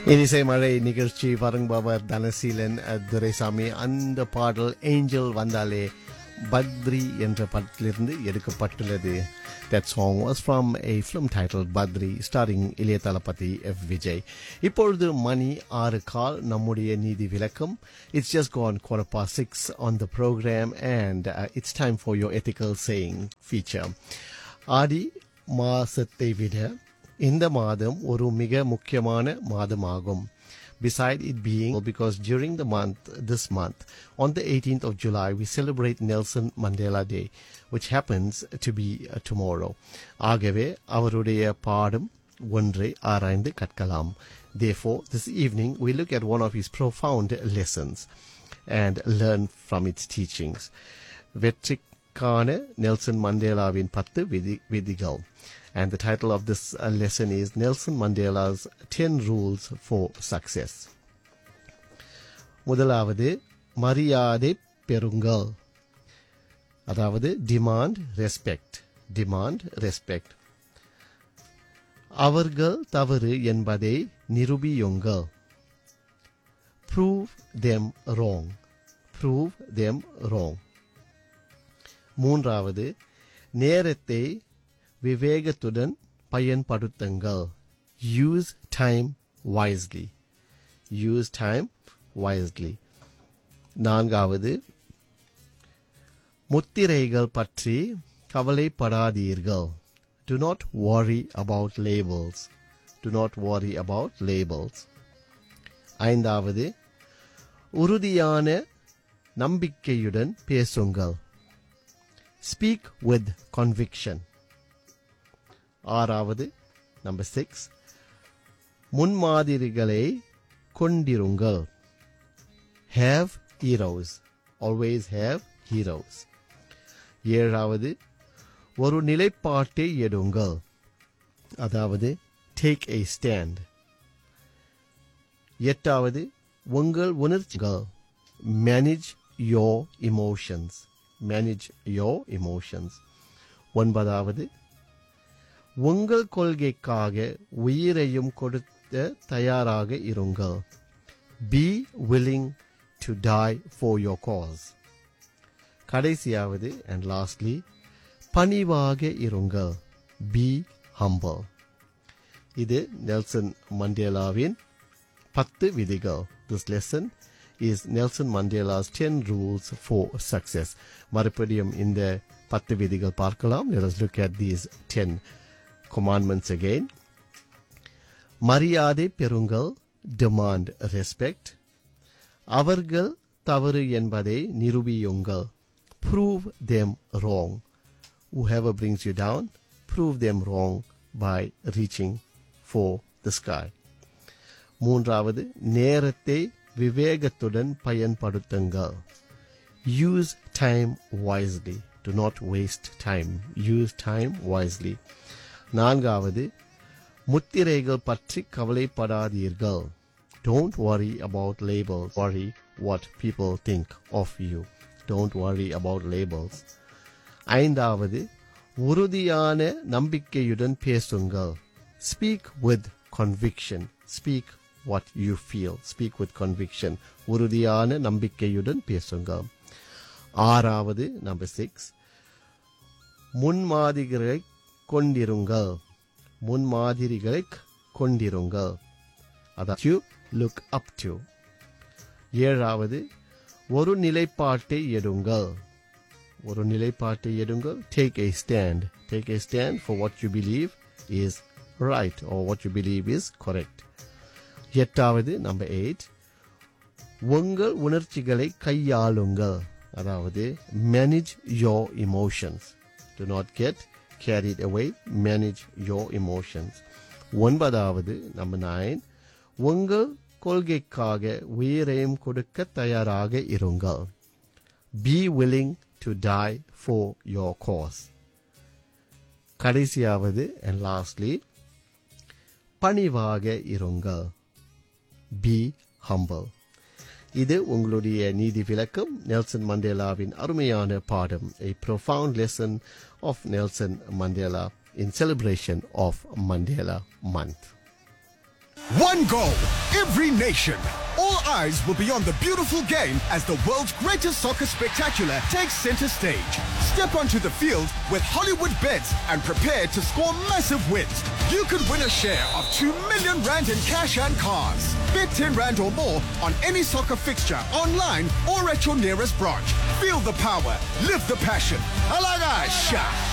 இனிசை மழை நிகழ்ச்சி வரங்குபவர் தனசீலன் அஹ், துரைசாமி அந்த பாடல் ஏஞ்சல் வந்தாலே பத்ரி என்ற படத்திலிருந்து எடுக்கப்பட்டுள்ளது That song was from a film titled Badri starring இளைய தளபதி எஃப் விஜய் இப்பொழுது மணி ஆறு கால் நம்முடைய நீதி விளக்கம் it's just gone quarter past six on the program and uh, it's time for your ethical saying feature ஆடி மாசத்தை விட இந்த மாதம் ஒரு மிக முக்கியமான மாதமாகும் beside it being because during the month this month on the 18th of July we celebrate Nelson Mandela Day which happens to be uh, tomorrow ஆகவே அவருடைய பாடம் ஒன்றை ஆராய்ந்து கற்கலாம் therefore this evening we look at one of his profound lessons and learn from its teachings வெற்றிக்கான Nelson மண்டேலாவின் பத்து விதி விதிகள் and the title of this uh, lesson is Nelson Mandela's 10 Rules for Success. முதலாவது மரியாதை பெறுங்கள் அதாவது டிமாண்ட் ரெஸ்பெக்ட் டிமாண்ட் ரெஸ்பெக்ட் அவர்கள் தவறு என்பதை நிரூபியுங்கள் prove them wrong prove them wrong மூன்றாவது நேரத்தை விவேகத்துடன் பயன்படுத்துங்கள் use time wisely use time wisely நான்காவது முத்திரைகள் பற்றி கவலைப்படாதீர்கள் do not worry about labels do not worry about labels ஐந்தாவது உறுதியான நம்பிக்கையுடன் பேசுங்கள் speak with conviction ஆறாவது நம்பர் சிக்ஸ் முன்மாதிரிகளை கொண்டிருங்கள் have heroes always have heroes ஏழாவது ஒரு நிலைப்பாட்டை எடுங்கள் அதாவது டேக் a ஸ்டாண்ட் எட்டாவது உங்கள் உணர்ச்சிகள் manage your emotions manage your emotions ஒன்பதாவது உங்கள் கொள்கைக்காக உயிரையும் கொடுத்த தயாராக இருங்கள் be willing to die for your cause கடைசியாவது அண்ட் லாஸ்ட்லி பணிவாக இருங்கள் பி humble இது நெல்சன் மண்டேலாவின் பத்து விதிகள் this lesson is Nelson Mandela's ten rules for success மறுபடியும் இந்த பத்து விதிகள் பார்க்கலாம் let us look at these ten commandments again மரியாதை பெறுங்கள் demand respect அவர்கள் தவறு என்பதை நிரூபியுங்கள் prove them wrong whoever brings you down prove them wrong by reaching for the sky மூன்றாவது நேரத்தை விவேகத்துடன் பயன்படுத்துங்கள் use time wisely do not waste time use time wisely நான்காவது முத்திரைகள் பற்றி கவலைப்படாதீர்கள் don't worry about labels worry what people think of you don't worry about labels ஐந்தாவது உறுதியான நம்பிக்கையுடன் பேசுங்கள் speak with conviction speak what you feel speak with conviction உறுதியான நம்பிக்கையுடன் பேசுங்கள் ஆறாவது நம்பர் சிக்ஸ் முன்மாதிரிகளை கொண்டிருங்கள் முன்மாதிரிகளை கொண்டிருங்கள் அதாவது you look up to ஏழாவது ஒரு நிலைப்பாட்டை எடுங்கள் ஒரு நிலைப்பாட்டை எடுங்கள் take a stand take a stand for what you believe is right or what you believe is correct எட்டாவது நம்பர் எயிட் உங்கள் உணர்ச்சிகளை கையாளுங்கள் அதாவது manage your emotions do not get carried away manage your emotions ஒன்பதாவது number nine உங்கள் கொள்கைக்காக உயிரையும் கொடுக்க தயாராக இருங்கள் be willing to die for your cause கடைசியாவது and lastly பணிவாக இருங்கள் be humble இது உங்களுடைய நீதி விளக்கம் நெல்சன் மண்டேலாவின் அருமையான பாடம் a profound lesson of Nelson Mandela in celebration of Mandela Month. One goal, every nation. All eyes will be on the beautiful game as the world's greatest soccer spectacular takes center stage. Step onto the field with Hollywood bets and prepare to score massive wins. You could win a share of 2 million rand in cash and cars. Bet 10 rand or more on any soccer fixture online or at your nearest branch. Feel the power, live the passion. Alaga Shah.